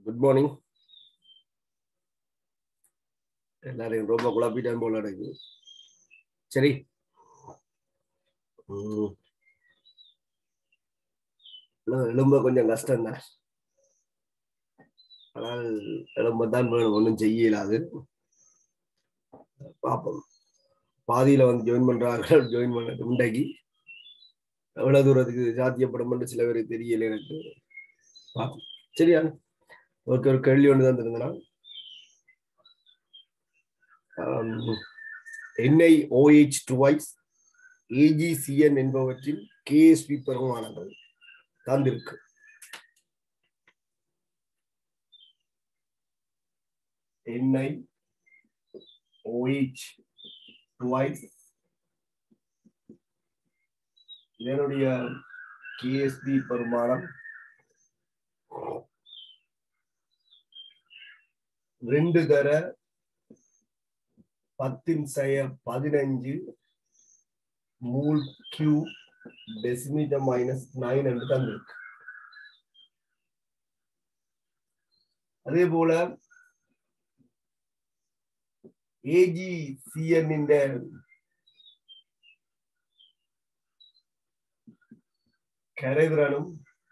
Good morning எல்லாரையும் ரொம்ப குழப்பிட்டேன் போல இருக்கு சரி உம். எலும்- எலும்ப கொஞ்சம் கஷ்டம் தான் ஆனால் எலும்ப தான் வேணும் ஒன்றும் செய்ய இயலாது பார்ப்போம் பாதியில வந்து ஜாயின் பண்றார்கள் ஜாயின் பண்ண உண்டாக்கி எவ்வளவு தூரத்துக்கு சாத்தியப்படும் சில பேருக்கு தெரியல எனக்கு பார்ப்போம் சரியா ஓகே ஒரு கேள்வி ஒன்று தான் இருந்தேன் என்ஐ ஓஹெச் டுவைஸ் ஏஜிசிஎன் என்பவற்றின் கேஎஸ்பி பெருமானங்கள் தந்திருக்கு என்ஐ ஓஹெச் டுவைஸ் இதனுடைய கேஎஸ்பி பெருமானம் ரெண்டு தர பத்தின் செய்ய பதினஞ்சு mol cube decimetre minus nine என்று தந்திருக்கு அதே போல ஏஜி சிஎன் இந்த கரைதிறனும்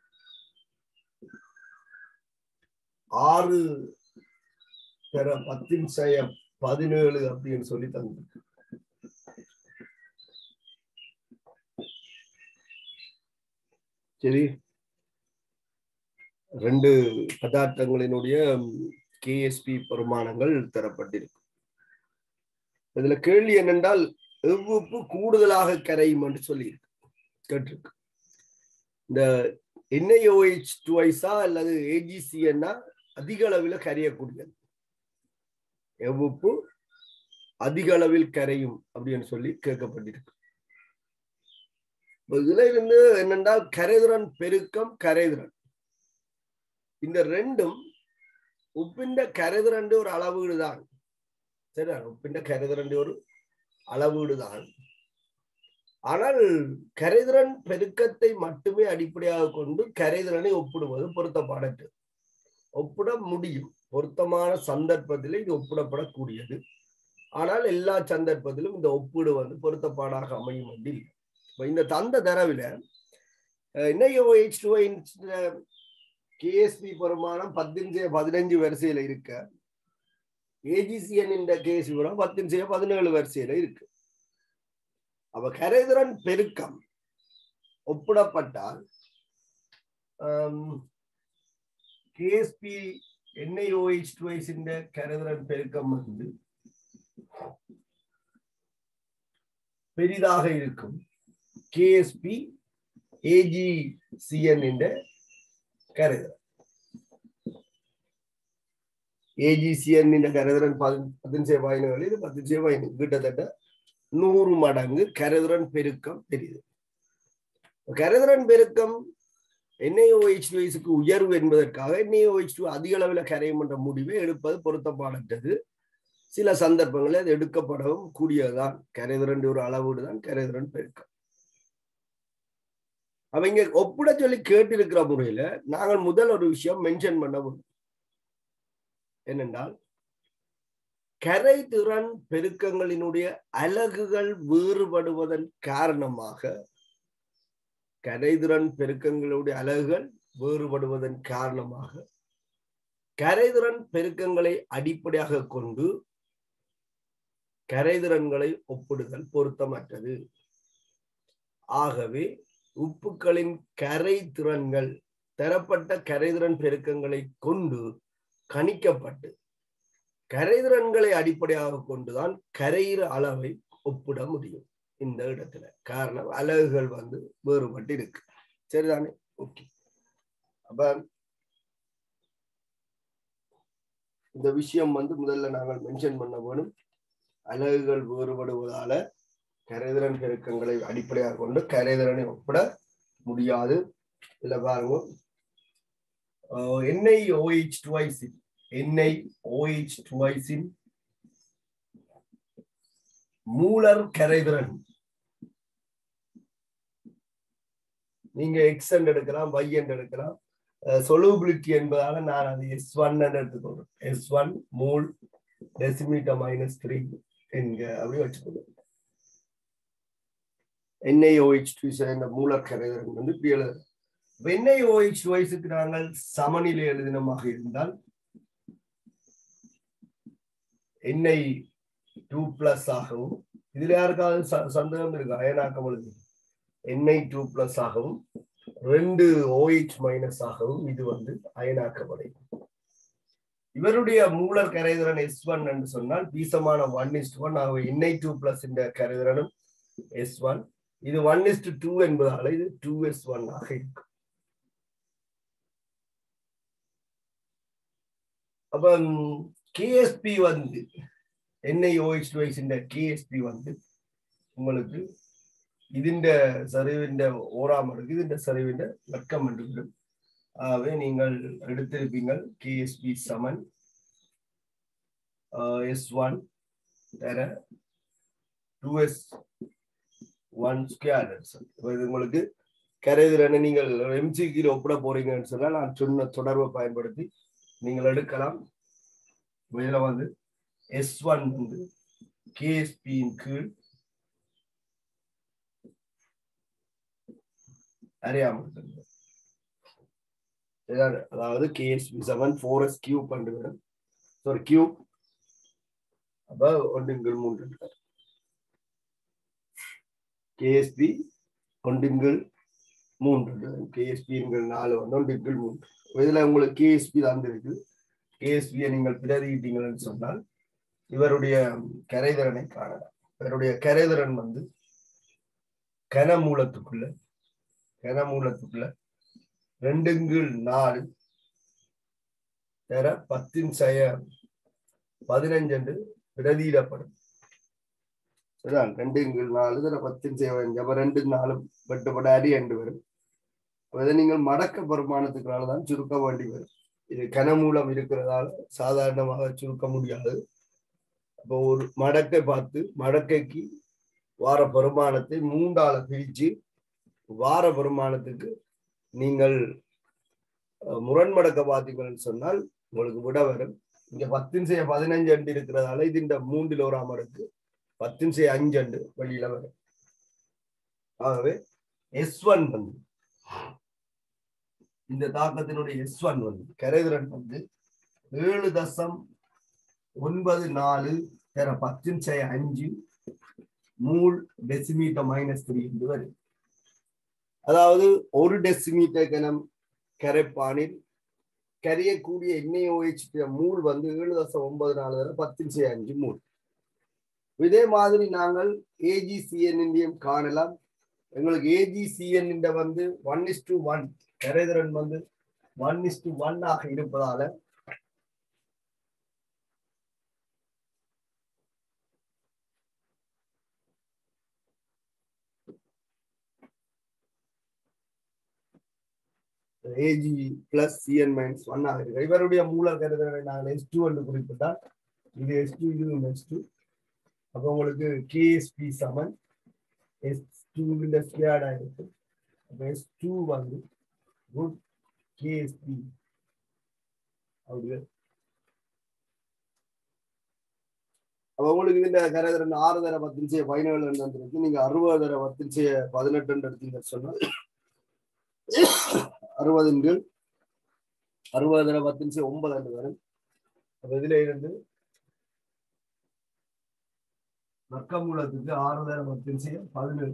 ஆறு பெற பத்தின் செய்ய பதினேழு அப்படின்னு சொல்லி தந்திருக்கு சரி ரெண்டு பதார்த்தங்களினுடைய கேஎஸ்பி பெருமானங்கள் தரப்பட்டிருக்கு இதுல கேள்வி என்னென்றால் எவ்வுப்பு கூடுதலாக கரையும் என்று சொல்லியிருக்கு கேட்டிருக்கு இந்த என்ஐஓஹெச் டுவைஸா அல்லது ஏஜிசிஎன்னா அதிக அளவில் கரையக்கூடியது எவ்வுப்பு அதிக அளவில் கரையும் அப்படின்னு சொல்லி கேட்கப்பட்டிருக்கு இதுல இருந்து என்னென்றால் கரைதிறன் பெருக்கம் கரைதிறன் இந்த ரெண்டும் உப்பிண்ட கரைதிறண்டு ஒரு அளவீடு தான் சரியா உப்பிண்ட கரைதிறண்டு ஒரு அளவீடு தான் ஆனால் கரைதிறன் பெருக்கத்தை மட்டுமே அடிப்படையாக கொண்டு கரைதிறனை ஒப்பிடுவது பொருத்தப்பாடற்று ஒப்பிட முடியும் பொருத்தமான சந்தர்ப்பத்தில் இது ஒப்பிடப்படக்கூடியது ஆனால் எல்லா சந்தர்ப்பத்திலும் இந்த ஒப்பீடு வந்து பொருத்தப்பாடாக அமையும் என்று இல்லை இப்ப இந்த தந்த தரவுல என்ஐஓஹெச் டூ கேஎஸ்பி பெருமானம் பத்தின் பதினஞ்சு வரிசையில இருக்க ஏஜிசிஎன் இந்த கேஎஸ்பி பெருமானம் பத்தின் பதினேழு வரிசையில இருக்கு அப்ப கரைதிறன் பெருக்கம் ஒப்பிடப்பட்டால் கேஎஸ்பி என்ஐஓஹெச் டுவைஸ் இந்த கரைதிறன் பெருக்கம் வந்து பெரிதாக இருக்கும் கேஎஸ்பி ஏஜிசிஎன் என்ற கரைதிறன் ஏஜிசிஎன் என்ற கரைதிறன் பதினஞ்சு பதினேழு இது பதினஞ்சு பதினேழு கிட்டத்தட்ட நூறு மடங்கு கரைதிறன் பெருக்கம் பெரிது கரைதிறன் பெருக்கம் என்ஐஓஹெச் வயசுக்கு உயர்வு என்பதற்காக என்ஐஓஹெச் டூ அதிக அளவில் கரையும் என்ற முடிவை எடுப்பது பொருத்தப்பாடற்றது சில சந்தர்ப்பங்களில் அது எடுக்கப்படவும் கூடியதுதான் கரைதிறன் ஒரு அளவீடு தான் கரைதிறன் பெருக்கம் அப்ப இங்க ஒப்பிட சொல்லி கேட்டிருக்கிற முறையில நாங்கள் முதல் ஒரு விஷயம் மென்ஷன் பண்ண முடியும் என்னென்றால் கரைதிறன் பெருக்கங்களினுடைய அலகுகள் வேறுபடுவதன் காரணமாக கரைதிறன் பெருக்கங்களுடைய அலகுகள் வேறுபடுவதன் காரணமாக கரைதிறன் பெருக்கங்களை அடிப்படையாக கொண்டு கரைதிறன்களை ஒப்பிடுதல் பொருத்தமற்றது ஆகவே உப்புக்களின் கரை திறன்கள் தரப்பட்ட கரைதிறன் பெருக்கங்களை கொண்டு கணிக்கப்பட்டு கரைதிறன்களை அடிப்படையாக கொண்டுதான் கரையிற அளவை ஒப்பிட முடியும் இந்த இடத்துல காரணம் அலகுகள் வந்து வேறுபட்டு இருக்கு சரிதானே ஓகே அப்ப இந்த விஷயம் வந்து முதல்ல நாங்கள் மென்ஷன் பண்ண வேணும் அலகுகள் வேறுபடுவதால கரைதிறன் பெருக்கங்களை அடிப்படையாக கொண்டு கரைதிறனை ஒப்பிட முடியாது இதுல பாருங்க என்ஐ ஓஹெச் டுவைஸின் என்ஐ ஓஹெச் டுவைஸின் மூலர் கரைதிறன் நீங்க எக்ஸ் என்று எடுக்கலாம் y என்று எடுக்கலாம் சொலுபிலிட்டி என்பதால நான் அது எஸ் ஒன் எடுத்துக்கொள்றேன் S one mol decimetre minus three என்க அப்படி வச்சுக்கணும் என்ஐஓஹெச் டூ இந்த மூலக்கரைதரன் வந்து இப்படி எழுதுறேன் என்ஐஓஹெச் வயசுக்கு நாங்கள் சமநிலை எழுதினமாக இருந்தால் என்ஐ டூ பிளஸ் ஆகவும் இதுல யாருக்காவது சந்தேகம் இருக்கு அயனாக்கம் எழுது என்ஐ டூ பிளஸ் ஆகவும் ரெண்டு ஓஹெச் மைனஸ் ஆகவும் இது வந்து அயனாக்கப்படும் இவருடைய மூலர் கரைதிறன் எஸ் ஒன் என்று சொன்னால் பீசமான ஒன் இஸ்ட் ஒன் ஆகவே என்ஐ டூ பிளஸ் இந்த கரைதிறனும் எஸ் ஒன் இது ஒன் இஸ்ட் டூ என்பதால இது டூ எஸ் ஒன் ஆக இருக்கும் அப்ப கேஎஸ்பி வந்து என்ஐ ஓஹெச் வைஸ் இந்த கேஎஸ்பி வந்து உங்களுக்கு ഇതിന്റെ സെറിവിന്റെ ഓറാം അടുക്ക് ഇതിന്റെ സെറിവിന്റെ ലക്കം കണ്ടുപിടും ആകെ നിങ്ങൾ എടുത്തിരിപ്പീങ്ങൾ കെ എസ് പി സമൻ എസ് വൺ തര டூ எஸ் ஒன் ஸ்கொயர் இப்போ இது உங்களுக்கு கரைதிறனை நீங்கள் எம்சிக்கில் ஒப்பிட போறீங்கன்னு சொன்னால் நான் சொன்ன தொடர்பை பயன்படுத்தி நீங்கள் எடுக்கலாம் இதில் வந்து எஸ் ஒன் வந்து கேஎஸ்பியின் கீழ் அறியாமல் அதாவது KSP seven four S cube பண்ணுவேன் சாரி கியூப் அப்ப ஒன்றுங்கள் மூன்று கேஎஸ்பி ஒன்றுங்கள் மூன்று கேஎஸ்பிங்கள் நாலு வந்து ஒன்றுங்கள் மூன்று இதுல உங்களுக்கு கேஎஸ்பி தான் இருக்கு கேஎஸ்பியை நீங்கள் பிரதியிட்டீங்கன்னு சொன்னால் இவருடைய கரைதிறனை காணலாம் இவருடைய கரைதிறன் வந்து கனமூலத்துக்குள்ள கனமூலத்துக்குள்ள ரெண்டுங்கள் நாலு தர பத்தின் செய்ய பதினஞ்சு பிரதியிடப்படும் சரிதான் ரெண்டுங்கள் நாலு தர பத்தின் செய்ய அப்ப ரெண்டு நாலும் வெட்டுப்பட அடி என்று வரும் இதை நீங்கள் மடக்க பெருமானத்துக்குனாலதான் சுருக்க வேண்டி வரும் இது கனமூலம் இருக்கிறதால சாதாரணமாக சுருக்க முடியாது அப்போ ஒரு மடக்கை பார்த்து மடக்கைக்கு வார பெருமானத்தை மூன்றால பிரிச்சு வார பெருமானத்துக்கு நீங்கள் முரண்மடக்க பார்த்தீங்கன்னு சொன்னால் உங்களுக்கு விட வரும் இங்க பத்தின் செய்ய பதினஞ்சு அண்டு இருக்கிறதால இது இந்த மூன்றில் ஒரு அமருக்கு பத்தின் செய்ய அஞ்சு அண்டு வெளியில வரும் ஆகவே எஸ் ஒன் வந்து இந்த தாக்கத்தினுடைய எஸ் ஒன் வந்து கரைதிறன் வந்து ஏழு தசம் ஒன்பது நாலு தர பத்தின் செய்ய அஞ்சு மூல் டெசிமீட்டர் மைனஸ் த்ரீ என்று வரும் அதாவது ஒரு டெசிமீட்டர் கனம் கரைப்பானில் கரையக்கூடிய எண்ணெய் ஓஹெச் மூல் வந்து ஏழு தசம் ஒன்பது நாலு வரை பத்தின் செய்ய அஞ்சு மூல் இதே மாதிரி நாங்கள் ஏஜிசிஎன் காணலாம் எங்களுக்கு ஏஜிசிஎன் வந்து ஒன் இஸ் டு ஒன் கரைதிறன் வந்து ஒன் இஸ் டு ஒன் ஆக இருப்பதால AG plus CN minus one ஆக இருக்கு இவருடைய மூல கருதலை நாங்கள் எஸ் டூ என்று குறிப்பிட்டால் இது எஸ் டூ இதுவும் எஸ் டூ அப்போ உங்களுக்கு கேஎஸ்பி சமன் எஸ் டூ இந்த ஸ்கேர்டா இருக்கு அப்போ எஸ் டூ வந்து குட் கேஎஸ்பி அப்படி அப்போ உங்களுக்கு இந்த கரைதரன் ஆறு தர பத்து நிச்சய பதினேழு வந்துருக்கு நீங்க அறுபது தர பத்து நிச்சய பதினெட்டு எடுத்தீங்க சொன்னால் அறுபதின் கீழ் அறுபது தர பத்து நிமிஷம் ஒன்பது ஆண்டு வரும் அப்ப இதுல இருந்து நக்கமூலத்துக்கு ஆறு தர பத்து நிமிஷம் பதினேழு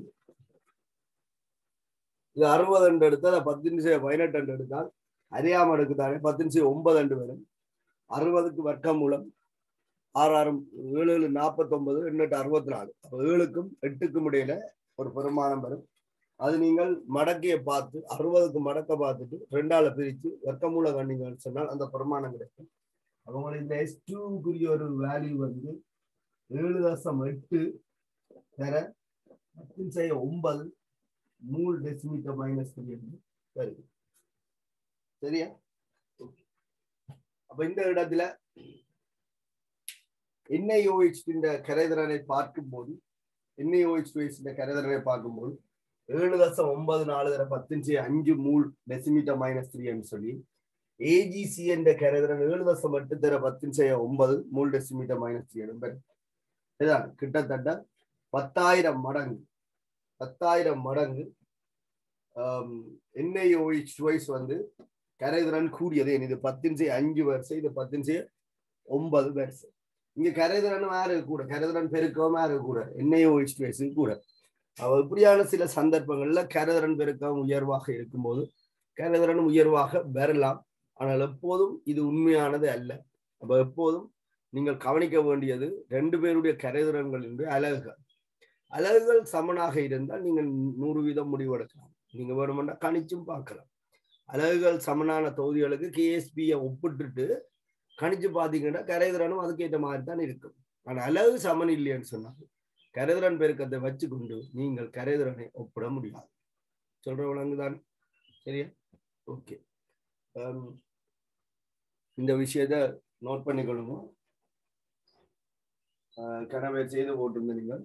இது அறுபது அண்டு எடுத்தால் பத்து நிமிஷம் பதினெட்டு அண்டு எடுத்தால் அறியாம எடுக்குதானே பத்து நிமிஷம் ஒன்பது அண்டு வரும் அறுபதுக்கு வர்க்கம் மூலம் ஆறு ஆறு ஏழு ஏழு நாற்பத்தொன்பது எண்ணெட்டு அறுபத்தி நாலு அப்போ ஏழுக்கும் எட்டுக்கும் இடையில ஒரு பெருமானம் வரும் அது நீங்கள் மடக்கையை பார்த்து அறுபதுக்கு மடக்க பார்த்துட்டு ரெண்டால பிரித்து வர்க்கமூல கண்டிங்கன்னு சொன்னால் அந்த பிரமாணம் கிடைக்கும் அவங்களுக்கு இந்த எஸ் டூக்குரிய ஒரு வேல்யூ வந்து ஏழு தசம் எட்டு தர பத்தின் செய்ய ஒன்பது மூணு டெசிமீட்டர் மைனஸ் த்ரீ சரி சரியா அப்ப இந்த இடத்துல என்ஐஓஹெச் இந்த கரைதிறனை பார்க்கும்போது என்ஐஓஹெச் இந்த கரைதிறனை பார்க்கும்போது ஏழு தசம் ஒன்பது நாலு தர பத்தின் அஞ்சு மூல் டெசிமீட்டர் மைனஸ் த்ரீன்னு சொல்லி ஏஜிசி என்ற கரைதிறன் ஏழு தசம் எட்டு தர பத்தின் செய்ய ஒன்பது மூல் டெசிமீட்டர் மைனஸ் த்ரீ என்பது இதுதான் கிட்டத்தட்ட பத்தாயிரம் மடங்கு பத்தாயிரம் மடங்கு என்ஐஓஹெச் வைஸ் வந்து கரைதிறன் கூடியது இது பத்தின் செய்ய அஞ்சு வருஷம் இது பத்தின் செய்ய ஒன்பது வருஷம் இங்க கரைதிறன் வேற கூட கரைதிறன் பெருக்கம் வேற கூட என்ஐஓஹெச் வைஸ் கூட அவ இப்படியான சில சந்தர்ப்பங்கள்ல கரைதிறன் பெருக்கம் உயர்வாக இருக்கும்போது கரைதிறன் உயர்வாக வரலாம் ஆனால் எப்போதும் இது உண்மையானது அல்ல அப்ப எப்போதும் நீங்கள் கவனிக்க வேண்டியது ரெண்டு பேருடைய கரைதிறன்கள் என்று அலகுகள் அலகுகள் சமனாக இருந்தால் நீங்கள் நூறு வீதம் முடிவெடுக்கலாம் நீங்க வேணுமெண்டா கணிச்சும் பார்க்கலாம் அலகுகள் சமனான தொகுதிகளுக்கு கேஎஸ்பியை ஒப்பிட்டுட்டு கணிச்சு பார்த்தீங்கன்னா கரைதிறனும் அதுக்கேற்ற மாதிரி தான் இருக்கும் ஆனால் அலகு சமன் இல்லைன்னு சொன்னாங்க கரைதிறன் பெருக்கத்தை வச்சுக்கொண்டு நீங்கள் கரைதிறனை ஒப்பிட முடியாது சொல்ற விலங்குதான் சரியா ஓகே இந்த விஷயத்த நோட் பண்ணிக்கொள்ளுங்க கனவை செய்து போட்டிருந்த நீங்கள்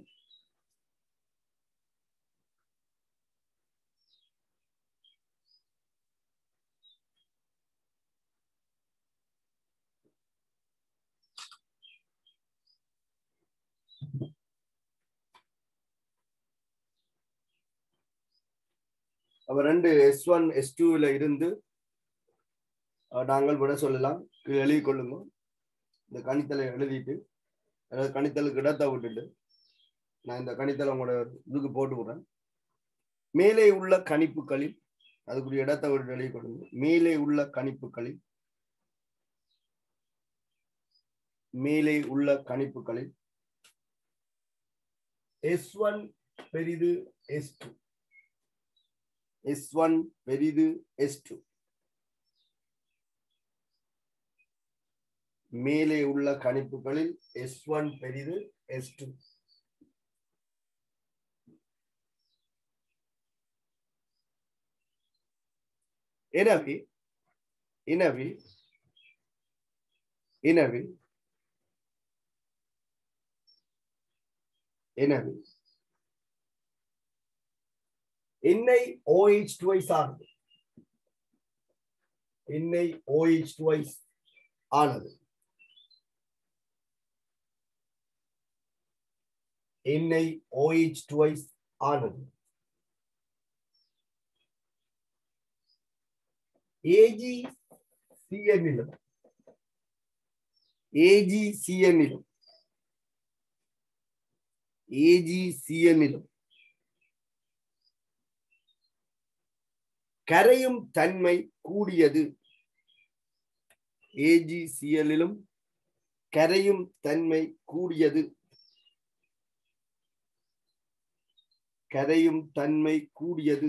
அப்ப ரெண்டு எஸ் ஒன் எஸ் டூல இருந்து நாங்கள் விட சொல்லலாம் எழுதி கொள்ளுங்க இந்த கணித்தலை எழுதிட்டு அதாவது கணித்தலுக்கு இடத்தை விட்டுட்டு நான் இந்த கணித்தலை உங்களோட இதுக்கு போட்டு விடுறேன் மேலே உள்ள கணிப்புகளில் அதுக்குரிய இடத்தை விட்டு எழுதி கொள்ளுங்க மேலே உள்ள கணிப்புகளில் மேலே உள்ள கணிப்புகளில் எஸ் ஒன் பெரிது எஸ் டூ எஸ் ஒன் பெரிது எஸ் டூ மேலே உள்ள கணிப்புகளில் எஸ் ஒன் பெரிது எஸ் டூ எனவே எனவே எனவே எனவே எண்ணெய் ஓஹெச் டுவைஸ் ஆனது எண்ணெய் ஓஹெச் டுவைஸ் ஆனது எண்ணெய் ஓஹெச் டுவைஸ் ஆனது ஏஜி சிஎன்னிலும் ஏஜி சிஎன்னிலும் ஏஜி சிஎன்னிலும் கரையும் தன்மை கூடியது ஏஜிசிஎல்லிலும் கரையும் தன்மை கூடியது கரையும் தன்மை கூடியது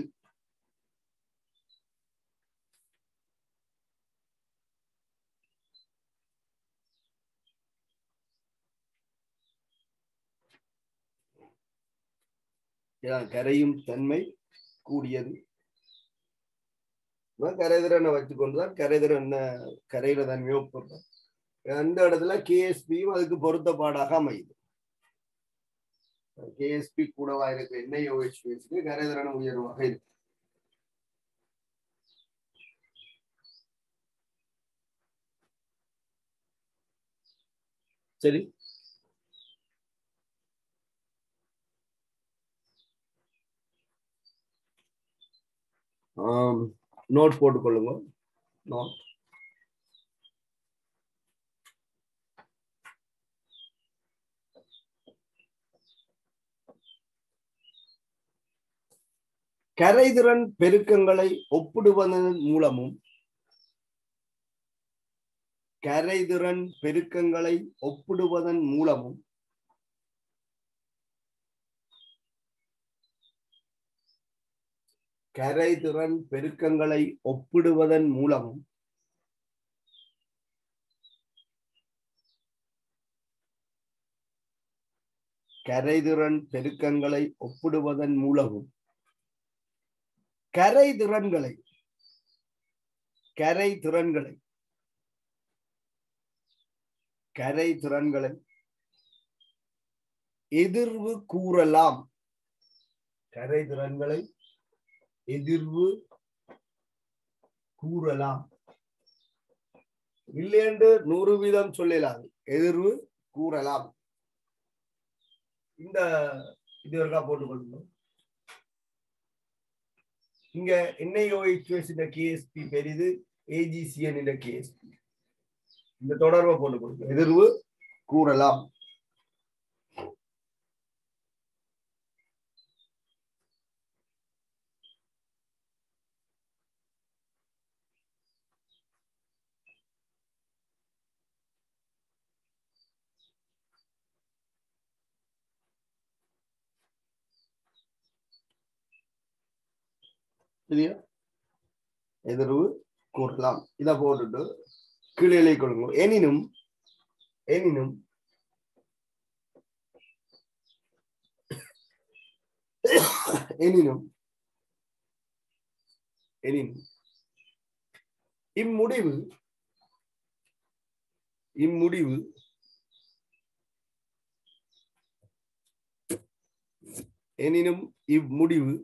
கரையும் தன்மை கூடியது கரைதிறனை வச்சுக்கொண்டுதான் கரைதிறன் கரையில தன்மையோ போடுறோம் அந்த இடத்துல கேஎஸ்பியும் அதுக்கு பொருத்தப்பாடாக அமையுது கேஎஸ்பி கூடவா இருக்கு எண்ணெய் ஓஹெச்பிஎஸ்க்கு கரைதிறன் உயர்வாக இருக்கு சரி நோட் போட்டுக்கொள்ளுங்க நோட் கரைதிறன் பெருக்கங்களை ஒப்பிடுவதன் மூலமும் கரைதிறன் பெருக்கங்களை ஒப்பிடுவதன் மூலமும் கரைதிறன் பெருக்கங்களை ஒப்பிடுவதன் மூலமும் கரைதிறன் பெருக்கங்களை ஒப்பிடுவதன் மூலமும் கரை திறன்களை கரை திறன்களை கரை திறன்களை எதிர்வு கூறலாம் கரை திறன்களை எதிர்வு கூறலாம் இல்லை என்று நூறு வீதம் சொல்லலாம் எதிர்வு கூறலாம் இந்த இது இருக்கா போட்டுக்கொள்ளணும் இங்க என்ஐஓஹெச்எஸ் இந்த கேஎஸ்பி பெரிது ஏஜிசிஎன் இந்த கேஎஸ்பி இந்த தொடர்பை போட்டு கொடுக்கும் எதிர்வு கூறலாம் சரியா எதிர்வு கூறலாம் இத போட்டுட்டு கீழே கொடுங்க எனினும் எனினும் எனினும் எனினும் இம்முடிவு இம்முடிவு எனினும் இம்முடிவு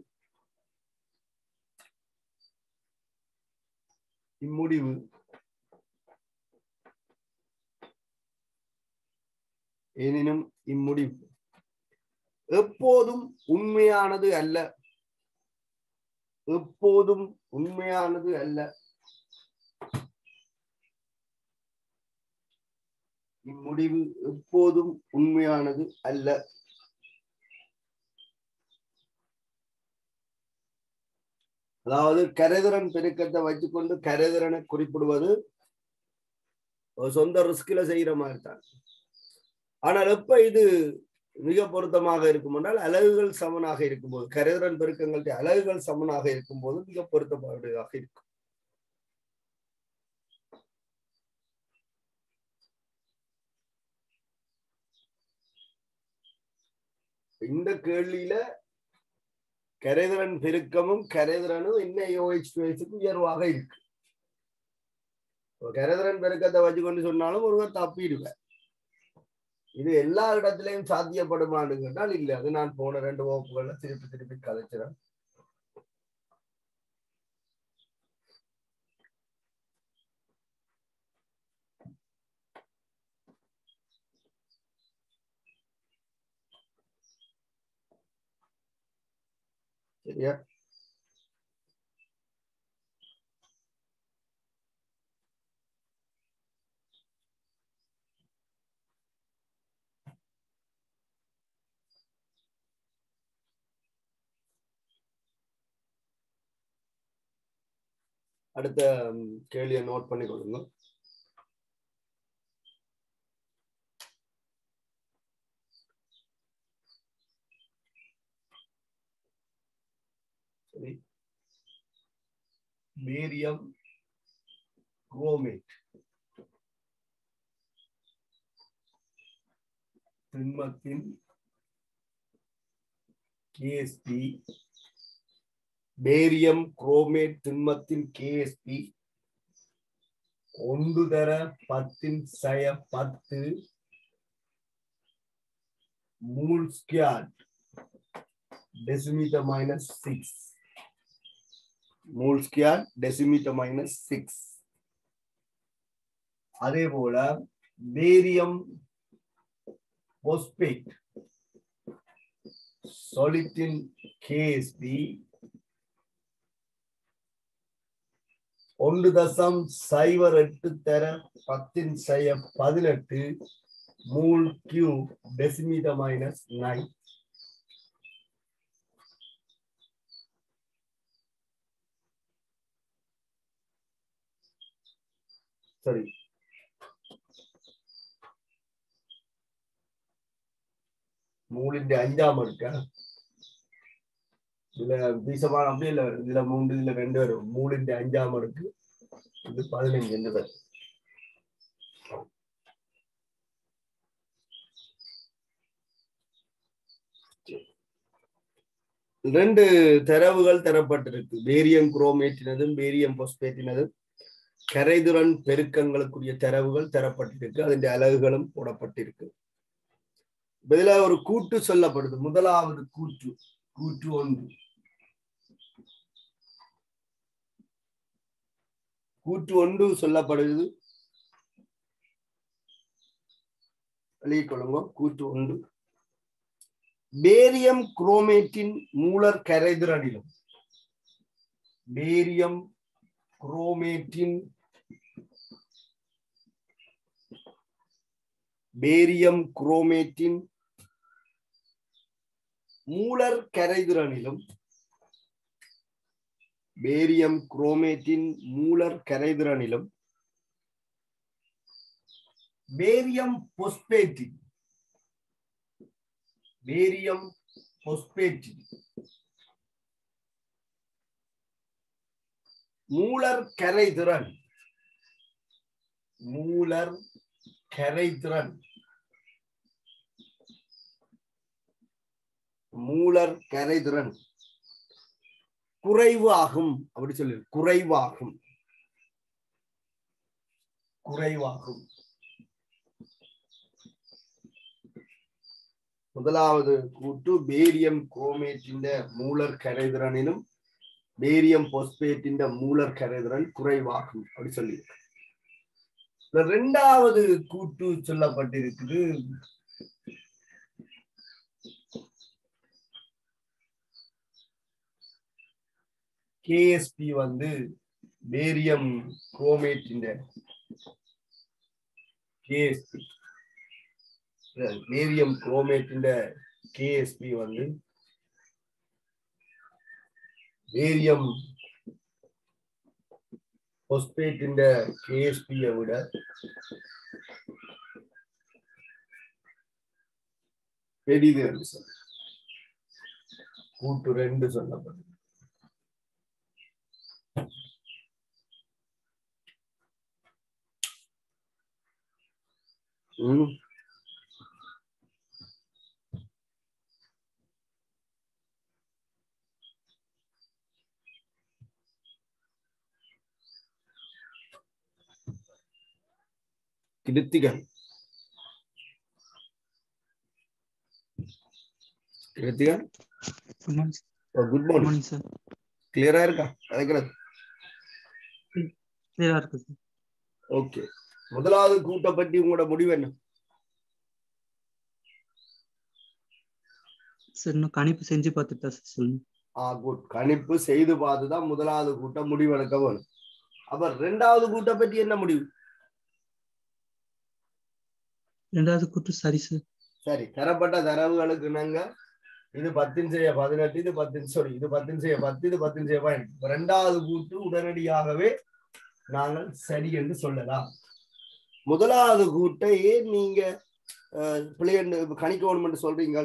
இம்முடிவு எனினும் இம்முடிவு எப்போதும் உண்மையானது அல்ல எப்போதும் உண்மையானது அல்ல இம்முடிவு எப்போதும் உண்மையானது அல்ல அதாவது கரைதிறன் பெருக்கத்தை வச்சுக்கொண்டு கரைதிறனை குறிப்பிடுவது ஒரு சொந்த ரிஸ்கில செய்யற மாதிரி தான் ஆனால் எப்ப இது மிக பொருத்தமாக இருக்கும் என்றால் அலகுகள் சமனாக இருக்கும்போது கரைதிறன் பெருக்கங்களுடைய அலகுகள் சமனாக இருக்கும்போது மிக பொருத்தமானதாக இருக்கும் இந்த கேள்வியில கரைதிறன் பெருக்கமும் கரைதிறனும் இன்னும் யோஹெச் வயசுக்கு உயர்வாக இருக்கு கரைதிறன் பெருக்கத்தை வச்சுக்கொண்டு சொன்னாலும் ஒருவர் தப்பிடுவேன் இது எல்லா இடத்திலையும் சாத்தியப்படுமான்னு கேட்டால் இல்லை அது நான் போன ரெண்டு வகுப்புகள்ல திருப்பி திருப்பி கதைச்சிறேன் சரியா அடுத்த கேள்வியை நோட் பண்ணி கொடுங்க சரி பேரியம் குரோமேட் திண்மத்தின் கேஎஸ்பி பேரியம் குரோமேட் திண்மத்தின் கேஎஸ்பி ஒன்று தர பத்தின் சய பத்து மூல் ஸ்கியாட் decimeter minus 6 mole square decimeter minus 6 அதே போல பேரியம் போஸ்பேட் சொலிட்டின் கேஎஸ்பி ஒன்று தசம் சைபர் எட்டு தர பத்தின் செய்ய பதினெட்டு mol cube decimetre minus nine சரி மூலிന്റെ அஞ்சாம் இருக்கா இதுல பீசமான அப்படி இல்ல இதுல மூன்று இதுல ரெண்டு வரும் மூலிന്റെ அஞ்சாம் அடுக்கு இது பதினஞ்சு என்று வரும் ரெண்டு தரவுகள் தரப்பட்டிருக்கு பேரியம் குரோமேட்டினதும் பேரியம் பொஸ்பேட்டினதும் கரைதுரன் பெருக்கங்களுக்குரிய தரவுகள் தரப்பட்டிருக்கு அதன் அலகுகளும் போடப்பட்டிருக்கு இதுல ஒரு கூட்டு சொல்லப்படுது முதலாவது கூற்று கூற்று ஒன்று கூற்று ஒன்று சொல்லப்படுகிறது எழுதிக் கொள்ளுங்க கூற்று ஒன்று பேரியம் குரோமேட்டின் மூலர் கரைதிறனிலும் பேரியம் குரோமேட்டின் பேரியம் குரோமேட்டின் மூலர் கரைதிறனிலும் பேரியம் குரோமேட்டின் மூலர் கரைதிறனிலும் பேரியம் பொஸ்பேட்டின் பேரியம் பொஸ்பேட்டின் மூலர் கரைதிறன் மூலர் கரைதிறன் மூலர் கரைதிறன் குறைவாகும் அப்படி சொல்லு குறைவாகும் குறைவாகும் முதலாவது கூட்டு பேரியம் குரோமேட்டின் மூலர் கரைதிறனிலும் பேரியம் பொஸ்பேட்டின் மூலர் கரைதிறன் குறைவாகும் அப்படி சொல்லி இந்த இரண்டாவது கூட்டு சொல்லப்பட்டிருக்குது கேஎஸ்பி வந்து பேரியம் குரோமேட்டின் கேஎஸ்பி பேரியம் குரோமேட்டின் கேஎஸ்பி வந்து பேரியம் பொஸ்பேட்டின் கேஎஸ்பியை விட பெரிது என்று சொல்ல கூட்டு ரெண்டு சொல்லப்படும் ம் கிருத்திகன் Kiruthigan good morning good good morning morning sir கிளியரா இருக்கா அழைக்கிறது கிளியரா இருக்கு சார் ஓகே முதலாவது கூட்ட பற்றி உங்களோட முடிவு என்ன சார் இன்னும் கணிப்பு செஞ்சு பார்த்துட்டு தான் சார் சொல்லணும் ஆ குட் கணிப்பு செய்து பார்த்துதான் முதலாவது கூட்டம் முடிவெடுக்க வேணும் அப்ப ரெண்டாவது கூட்ட பற்றி என்ன முடிவு ரெண்டாவது கூட்டு சரி சார் சரி தரப்பட்ட தரவுகளுக்கு இணங்க இது பத்தின் செய்ய பதினெட்டு இது பத்தின் சாரி இது பத்தின் செய்ய பத்து இது பத்தின் செய்ய பதினெட்டு இப்ப ரெண்டாவது கூட்டு உடனடியாகவே நாங்கள் சரி என்று சொல்லலாம் முதலாவது கூட்டை ஏன் நீங்க அஹ், பிள்ளை என்று கணிக்க வேணும் என்று சொல்றீங்க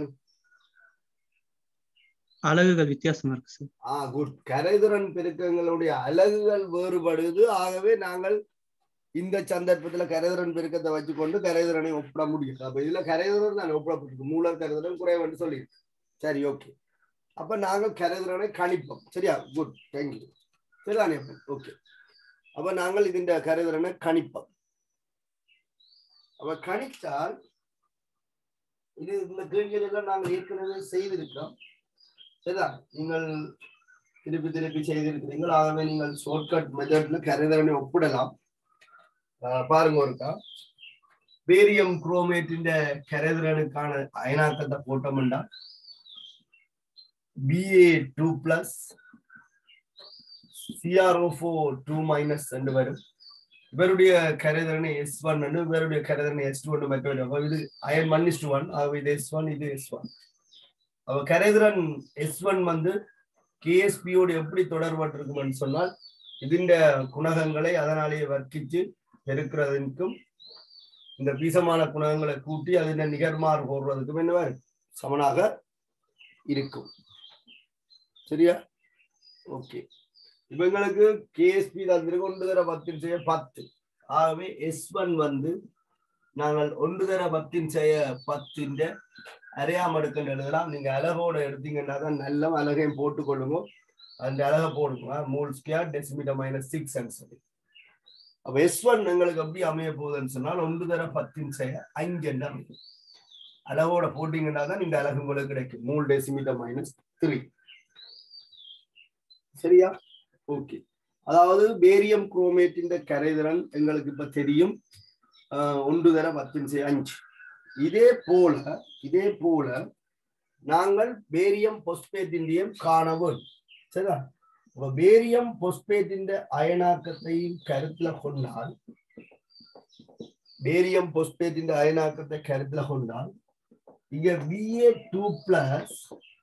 அலகுகள் வித்தியாசமா இருக்கு சார் ஆ குட் கரைதிறன் பெருக்கங்களுடைய அலகுகள் வேறுபடுது ஆகவே நாங்கள் இந்த சந்தர்ப்பத்துல கரைதிறன் பெருக்கத்தை வச்சுக்கொண்டு கரைதிறனை ஒப்பிட முடியும் அப்ப இதுல கரைதிறன் நான் ஒப்பிடப்பட்டிருக்கு மூலர் கரைதிறன் குறைவென்று சொல்லி சரி ஓகே அப்ப நாங்கள் கரைதிறனை கணிப்போம் சரியா குட் தேங்க்யூ சரிதானே ஓகே அப்ப நாங்கள் ഇതിന്റെ கரைதிறனை கணிப்போம் அப்ப கணித்தால் இது இந்த கேள்விகளெல்லாம் நாங்கள் ஏற்கனவே செய்திருக்கிறோம் சரிதான் நீங்கள் திருப்பி திருப்பி செய்திருக்கிறீர்கள் ஆகவே நீங்கள் ஷார்ட்கட் மெத்தட்ல கரைதரனை ஒப்பிடலாம் ஆஹ் பாருங்க ஒருக்கா பேரியம் குரோமேட்டின் கரைதிறனுக்கான அயனாக்கத்தை போட்டோம்னா BA two plus CRO four two minus ரெண்டு வரும் இவருடைய கரைதிறனை எஸ் ஒன் இவருடைய கரைதிறனை எஸ் டூ ஒன்று மற்ற அப்ப இது அயன் ஒன் இஸ் டூ ஒன் ஆகவே இது எஸ் ஒன் இது எஸ் ஒன் அப்ப கரைதிறன் எஸ் ஒன் வந்து கேஎஸ்பியோடு எப்படி தொடர்பட்டிருக்கும்னு சொன்னால் ഇതിന്റെ குணகங்களை அதனாலேயே வர்க்கிச்சு பெருக்கிறதுக்கும் இந்த பீசமான குணகங்களை கூட்டி அதிന്റെ நிகர்மாறு போடுறதுக்கும் என்ன சமனாக இருக்கும் சரியா ஓகே இவங்களுக்கு கேஎஸ்பி தந்திருக்கு ஒன்று தர பத்தின் செய்ய பத்து ஆகவே எஸ் ஒன் வந்து நாங்கள் ஒன்று தர பத்தின் செய்ய பத்தின் அரையாம எடுக்கன்னு எழுதலாம் நீங்க அழகோட எடுத்தீங்கன்னா தான் நல்ல அழகையும் போட்டுக்கொள்ளுங்க அந்த அழகை போடுங்க mol square decimetre minus six சொல்லி அப்ப எஸ் ஒன் எங்களுக்கு எப்படி அமைய போகுதுன்னு சொன்னால் ஒன்று தர பத்தின் செய்ய அஞ்சு என்று அமையும் அழகோட போட்டீங்கன்னா தான் இந்த அழகு உங்களுக்கு கிடைக்கும் மூல் டெசிமீட்டர் மைனஸ் த்ரீ சரியா ஓகே அதாவது பேரியம் குரோமேட்டின் கரைதிறன் எங்களுக்கு இப்ப தெரியும் ஆஹ் ஒன்று தர பத்து அஞ்சு இதே போல இதே போல நாங்கள் பேரியம் பொஸ்பேட்டின்டையும் காண வேண்டும் சரிதா அப்ப பேரியம் பொஸ்பேட்டின் அயனாக்கத்தையும் கருத்துல கொண்டால் பேரியம் பொஸ்பேட்டின் அயனாக்கத்தை கருத்துல கொண்டால் இங்க VA two plus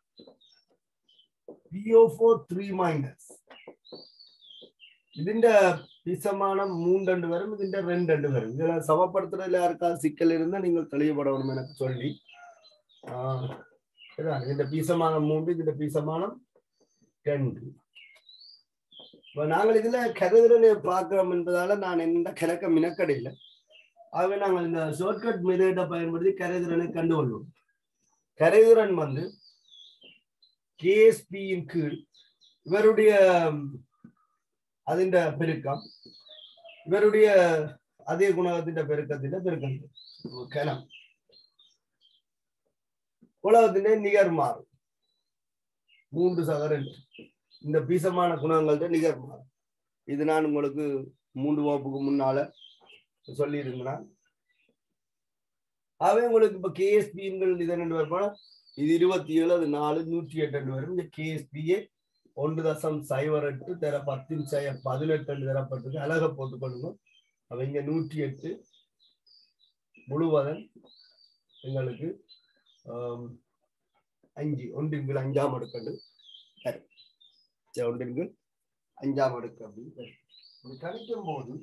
PO four three minus ഇതിന്റെ பிசமானம் மூன்று வரும் ഇതിന്റെ ரெண்டு வரும் இதுல சமப்படுத்துறதுல யாருக்காவது சிக்கல் இருந்தா நீங்கள் தெளிவுபடணும் எனக்கு சொல்லி ஆஹ் இதான் ഇതിന്റെ பீசமானம் மூன்று ഇതിന്റെ பீசமானம் ரெண்டு இப்ப நாங்கள் இதுல கருதுறனை பார்க்கிறோம் என்பதால நான் எந்த கணக்க மினக்கடையில ஆகவே நாங்கள் இந்த ஷார்ட்கட் மெதேட்டை பயன்படுத்தி கரைதிறனை கண்டுகொள்வோம் கரைதிறன் வந்து கேஎஸ்பியின் கீழ் இவருடைய അതിന്റെ പെരുക്കം ഇവരുടെ അതേ ഗുണകത്തിന്റെ പെരുക്കത്തിന്റെ പെരുക്കം കനം உலகத்திலே நிகர் மாறும் மூன்று சகரன் இந்த பீசமான குணங்கள்ட்ட நிகர் மாறும் இது நான் உங்களுக்கு மூன்று வகுப்புக்கு முன்னால சொல்லியிருந்தேன் அவை உங்களுக்கு இப்ப கேஎஸ்பிங்கள் இது ரெண்டு பேர் இது இருபத்தி ஏழு அது நாலு நூற்றி எட்டு ரெண்டு வரும் இந்த கேஎஸ்பியே ஒன்று தசம் சைவர் எட்டு தர பத்தின் சய பதினெட்டு தரப்பட்டிருக்கு அழக போட்டுக்கொள்ளுங்க அவங்க நூற்றி எட்டு முழுவதன் எங்களுக்கு ஆம், அஞ்சு ஒன்றின் கீழ் அஞ்சாம் அடுக்கண்டு தரும் சரி, ஒன்றின் கீழ் அஞ்சாம் அடுக்கு அப்படின்னு தரும் இப்படி கணிக்கும் போது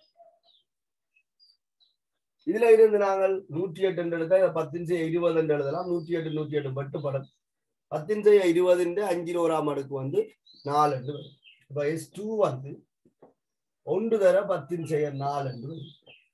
இதுல இருந்து நாங்கள் நூற்றி எட்டு என்று எடுத்தா பத்தின் செய்ய இருபது என்று எழுதலாம் நூற்றி எட்டு நூற்றி எட்டு பட்டு படம் பத்தின் செய்ய இருபதுன்ற அஞ்சு ஓராம் அடுக்கு வந்து நாலு என்று வரும் இப்ப எஸ் டூ வந்து ஒன்று தர பத்தின் செய்ய நாலு என்று வரும்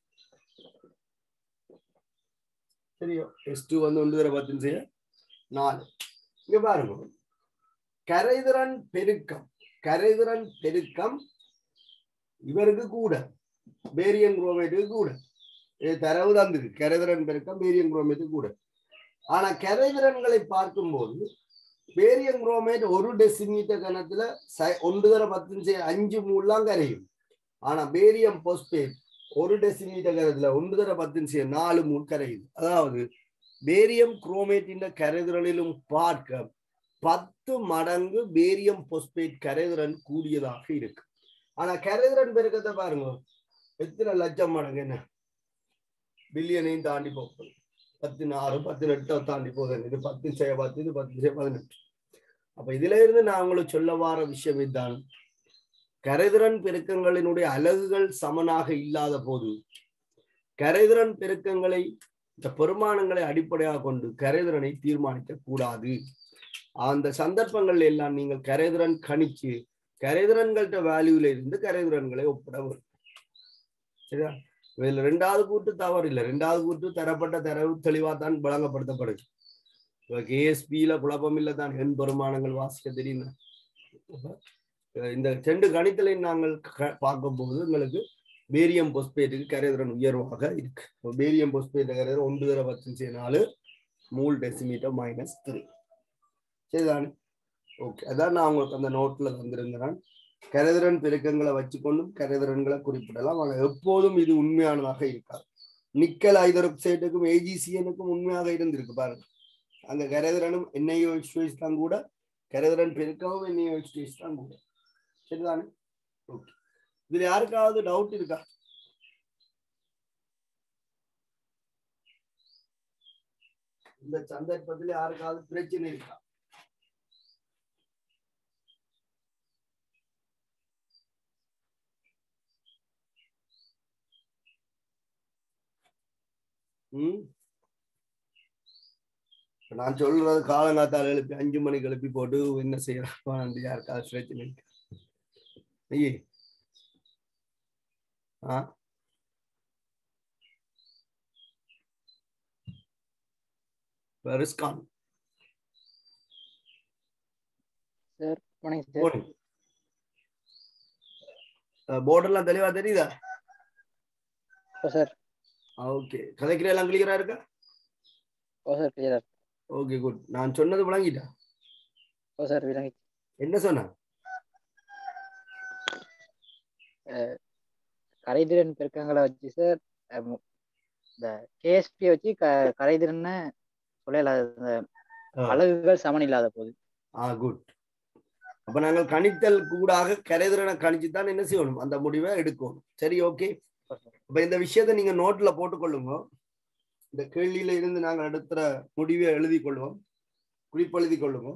சரியோ எஸ் டூ வந்து ஒன்று தர பத்தின் செய்ய நாலு இங்க பாருங்க கரைதிறன் பெருக்கம் கரைதிறன் பெருக்கம் இவருக்கு கூட பேரியன் குரோமேட்டுக்கு கூட இது தரவு தந்துக்கு கரைதிறன் பெருக்கம் பேரியன் குரோமேட்டுக்கு கூட ஆனா கரைதிறன்களை பார்க்கும்போது பேரியன் குரோமேட் ஒரு டெசிமீட்டர் கணத்துல ச- ஒன்று தர பத்து அஞ்சு மூலாம் கரையும் ஆனா பேரியம் போஸ்பேட் ஒரு டெசிமீட்டர் கணத்துல ஒன்று தர பத்து நாலு மூல் கரையுது அதாவது பேரியம் குரோமேட்டின் கரைதிறனிலும் பார்க்க பத்து மடங்கு பேரியம் போஸ்பேட் கரைதிறன் கூடியதாக இருக்கு ஆனா கரைதிறன் பெருக்கத்தை பாருங்க எத்தனை லட்சம் மடங்கு என்ன பில்லியனையும் தாண்டி போகுது பத்து ஆறு பத்து எட்டை தாண்டி போகுது இது பத்து செய்ய பத்து இது பத்து செய்ய பதினெட்டு அப்ப இதுல இருந்து நான் உங்களுக்கு சொல்ல வார விஷயம் இதுதான் கரைதிறன் பெருக்கங்களினுடைய அலகுகள் சமனாக இல்லாத போது கரைதிறன் பெருக்கங்களை இந்த பெருமானங்களை அடிப்படையாக கொண்டு கரைதிறனை தீர்மானிக்க கூடாது அந்த சந்தர்ப்பங்கள் எல்லாம் நீங்கள் கரைதிறன் கணிச்சு கரைதிறன்கள்ட்ட வேல்யூல இருந்து கரைதிறன்களை ஒப்பிட வரும் சரியா இதுல ரெண்டாவது கூட்டு தவறு இல்லை ரெண்டாவது கூட்டு தரப்பட்ட தரவு தெளிவா தான் வழங்கப்படுத்தப்படுது இப்ப கேஎஸ்பியில குழப்பம் இல்லை தான் எண் பெருமானங்கள் வாசிக்க தெரியும் அஹ் இந்த ரெண்டு கணித்தலை நாங்கள் க- பார்க்கும்போது உங்களுக்கு பேரியம் பொஸ்பேட்டுக்கு கரைதிறன் உயர்வாக இருக்கு இப்போ பேரியம் பொஸ்பேட் கரைதிறன் ஒன்று தர பத்து நாலு மூல் டெசிமீட்டர் மைனஸ் த்ரீ சரிதானே ஓகே அதான் நான் உங்களுக்கு அந்த நோட்ல தந்திருந்தேன் கரைதிறன் பெருக்கங்களை வச்சுக்கொண்டும் கரைதிறன்களை குறிப்பிடலாம் ஆனால் எப்போதும் இது உண்மையானதாக இருக்காது நிக்கல் ஹைதரோக்சைடுக்கும் ஏஜிசிஎனுக்கும் உண்மையாக இருந்திருக்கு பாருங்க அங்க கரைதிறனும் என்ஐஓ ஸ்டேஜ் தான் கூட கரைதிறன் பெருக்கவும் என்ஐஓ ஸ்டேஜ் தான் கூட சரிதானே ஓகே இதுல யாருக்காவது டவுட் இருக்கா இந்த சந்தர்ப்பத்தில் யாருக்காவது பிரச்சனை இருக்கா ம் இப்ப நான் சொல்றது காலங்காத்தால எழுப்பி அஞ்சு மணிக்கு எழுப்பி போட்டு என்ன செய்யறான் யாருக்காவது பிரச்சனை இருக்கு ஐயே ஆ ரிஸ்கான் சார் வணக்கம் சார் போடுங்க போர்டெல்லாம் தெளிவா தெரியுதா ஓ சார் ஓகே கதைக்கிற எல்லாம் கிளியரா இருக்கா ஓ சார் கிளியரா ஓகே குட் நான் சொன்னது விளங்கிட்டா ஓ சார் விளங்கி என்ன சொன்ன கரைதிறன் பெருக்கங்களை வச்சு சார் இந்த கேஎஸ்பி வச்சு க கரைதிறன்னு சொல்லல இந்த அலகுகள் சமன் இல்லாத போது ஆ குட் அப்ப நாங்கள் கணித்தல் கூடாக கரைதிறனை கணிச்சு தான் என்ன செய்யணும் அந்த முடிவை எடுக்கணும் சரி ஓகே அப்ப இந்த விஷயத்த நீங்க நோட்ல போட்டுக்கொள்ளுங்க இந்த கேள்வியில இருந்து நாங்கள் எடுக்கிற முடிவை எழுதி கொள்வோம் குறிப்பெழுதி கொள்ளுங்க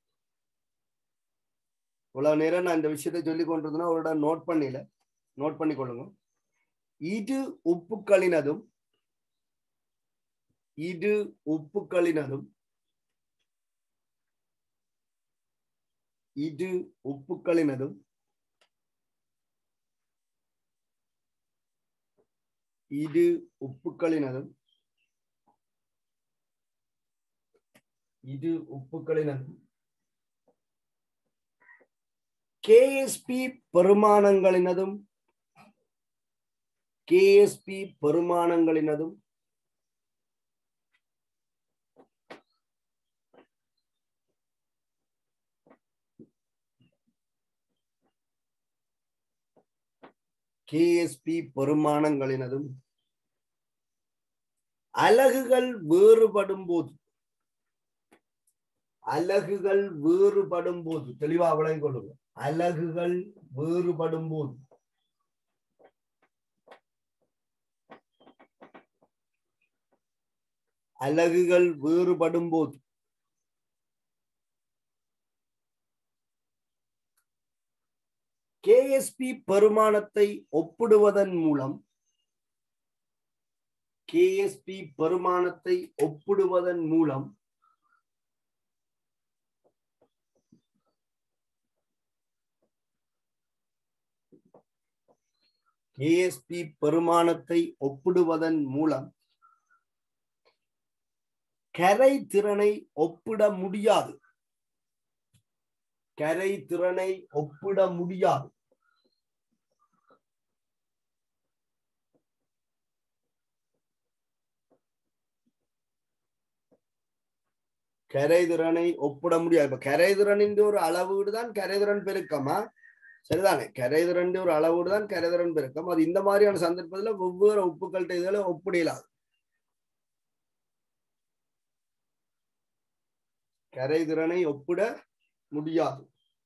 இவ்வளவு நேரம் நான் இந்த விஷயத்தை சொல்லி கொண்டிருந்தேன்னா அவரோட நோட் பண்ணல நோட் பண்ணி கொள்ளுங்க இரு உப்புக்களினதும் இரு உப்புக்களினதும் இரு உப்புக்களினதும் இரு உப்புக்களினதும் இரு உப்புக்களினதும் கேஎஸ்பி பெருமானங்களினதும் கேஎஸ்பி பெருமானங்களினதும் கேஎஸ்பி பெருமானங்களினதும் அலகுகள் வேறுபடும் போது அலகுகள் வேறுபடும் போது தெளிவா விளங்கிக் கொள்ளுங்க அலகுகள் வேறுபடும் போது அலகுகள் வேறுபடும் போது கேஎஸ்பி பெருமானத்தை ஒப்பிடுவதன் மூலம் கேஎஸ்பி பெருமானத்தை ஒப்பிடுவதன் மூலம் கேஎஸ்பி பெருமானத்தை ஒப்பிடுவதன் மூலம் கரை திறனை ஒப்பிட முடியாது கரை திறனை ஒப்பிட முடியாது கரைதிறனை ஒப்பிட முடியாது இப்ப கரைதிறனின் ஒரு அளவீடு தான் கரைதிறன் பெருக்கமா சரிதானே கரைதிறன் ஒரு அளவீடு தான் கரைதிறன் பெருக்கம் அது இந்த மாதிரியான சந்தர்ப்பத்துல வெவ்வேறு உப்புக்கள்கிட்ட இதுல ஒப்பிடலாது கரைதிறனை ஒப்பிட முடியாது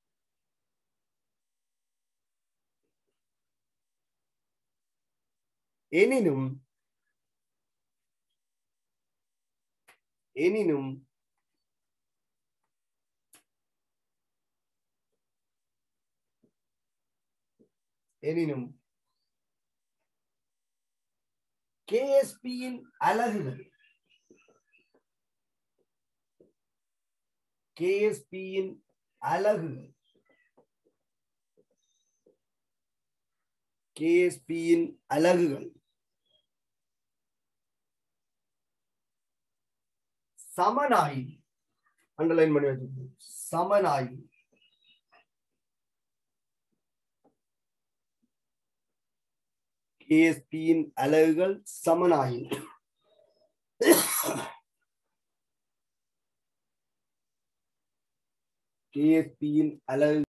எனினும் எனினும் எனினும் கேஎஸ்பியின் அலகுகள் கேஎஸ்பியின் அலகுகள் கேஎஸ்பியின் அலகுகள் சமனாய் அண்டர்லைன் பண்ணி வச்சிருக்கோம் சமனாய் கேஎஸ்பியின் அலகுகள் சமனாயின் கேஎஸ்பியின் அலகு